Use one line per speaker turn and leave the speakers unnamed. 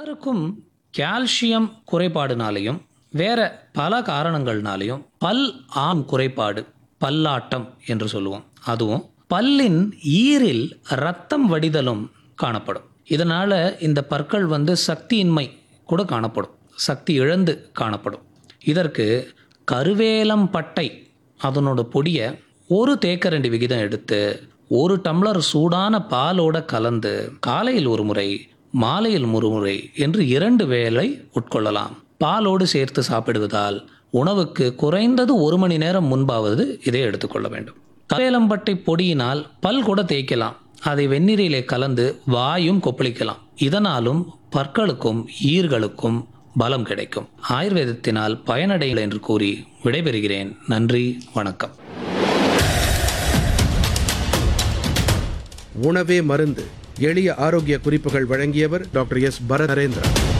பலருக்கும் கால்சியம் குறைபாடுனாலையும் வேற பல காரணங்கள்னாலையும் பல் ஆம் குறைபாடு பல்லாட்டம் என்று சொல்லுவோம் அதுவும் பல்லின் ஈரில் ரத்தம் வடிதலும் காணப்படும் இதனால இந்த பற்கள் வந்து சக்தியின்மை கூட காணப்படும் சக்தி இழந்து காணப்படும் இதற்கு கருவேலம் பட்டை அதனோட பொடியை ஒரு தேக்கரண்டி விகிதம் எடுத்து ஒரு டம்ளர் சூடான பாலோட கலந்து காலையில் ஒரு முறை மாலையில் ஒரு முறை என்று இரண்டு வேளை உட்கொள்ளலாம் பாலோடு சேர்த்து சாப்பிடுவதால் உணவுக்கு குறைந்தது ஒரு மணி நேரம் முன்பாவது இதை எடுத்துக்கொள்ள வேண்டும் கருவேலம்பட்டை பொடியினால் பல் கூட தேய்க்கலாம் அதை வெந்நீரிலே கலந்து வாயும் கொப்பளிக்கலாம் இதனாலும் பற்களுக்கும் ஈர்களுக்கும் பலம் கிடைக்கும் ஆயுர்வேதத்தினால் பயனடைகள் என்று கூறி விடைபெறுகிறேன் நன்றி வணக்கம்
உணவே மருந்து எளிய ஆரோக்கிய குறிப்புகள் வழங்கியவர் டாக்டர் எஸ் பரத் நரேந்திரா